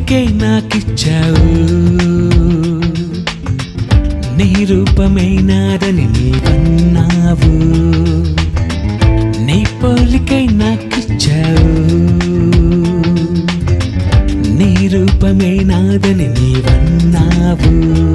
పోలికే నాకిచ్చావు నీ రూపమే నాదని నీవన్నావు నీ పోలికై నాకిచ్చావు నీ రూపమే నాదని నీవన్నావు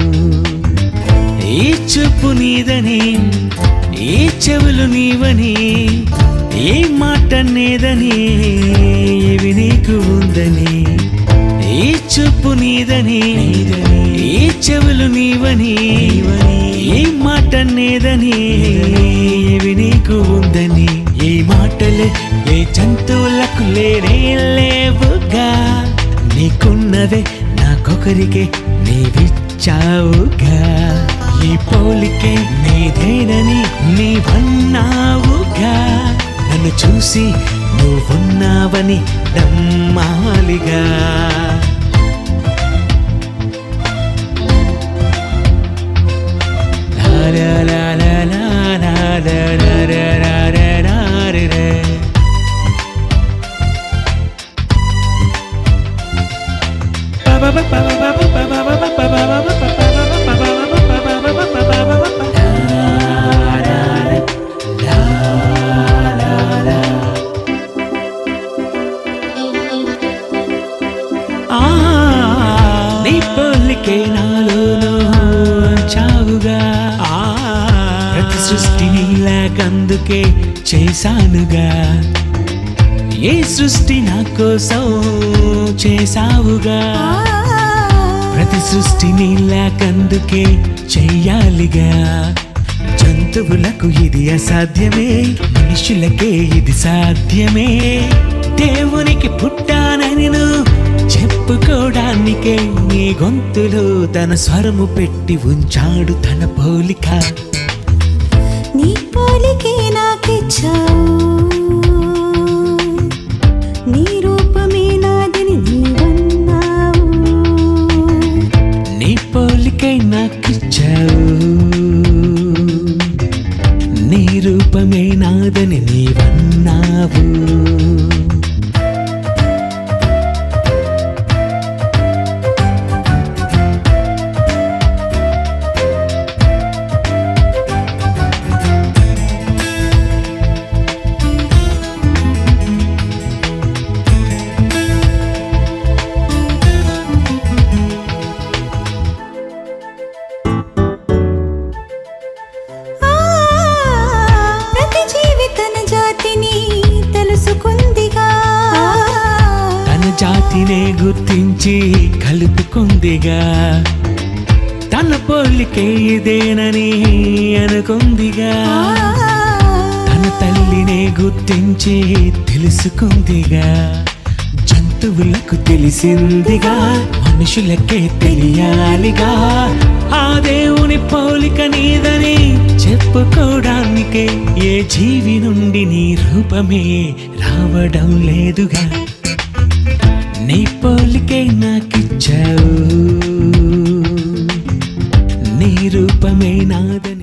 ఈ చూపు నీదని ఈ చెవులు నీవని ఈ మాట నేదని ఇవి నీకు ఉందని ఈ చూపు నీదని ఈ చెవులు నీవని ఈ మాట నేదని ఇవి నీకు ఉందని ఈ మాటలే ఏ జంతువులకు లేనే లేవుగా నీకున్నవే నాకొకరికే నీవిచ్చావుగా ఈ పోలికే నీదేనని నీవన్నావుగా నన్ను చూసి నువ్వున్నావని నమ్మాలిగా లా లా లా లా లా లా లా లా లా లా లా లా రే రే. ఆ, నీ పోలికే నాలోనూ చావుగా ప్రతి సృష్టిని లాగందుకే చేశానుగా ఏ సృష్టి నా కోసం చేసావుగా ప్రతి సృష్టిని లాకందుకే చెయ్యాలిగా జంతువులకు ఇది అసాధ్యమే మనుషులకే ఇది సాధ్యమే దేవునికి పుట్టానని నువ్వు చెప్పుకోవడానికే నీ గొంతులో తన స్వరము పెట్టి ఉంచాడు తన పోలిక నీ పోలికే నాకిచ్చావు నీ రూపమే నాదని నీవన్నావు నీ పోలికై నాకిచ్చావు నీ రూపమే నాదని నీవన్నావు ఆ, ప్రతి జీవి తన జాతిని తెలుసుకుందిగా తన జాతినే గుర్తించి కలుపుకుందిగా తన పోలికే ఇదేనని అనుకుందిగా తన తల్లినే గుర్తించి తెలుసుకుందిగా జంతువులకు తెలిసిందిగా మనుషులకే తెలియాలిగా ఆ దేవుని పోలిక నీదని చెప్పుకోవడానికే ఏ జీవి నుండి నీ రూపమే రావడం లేదుగా నీ పోలికే నాకిచ్చావు నీ రూపమే నాదని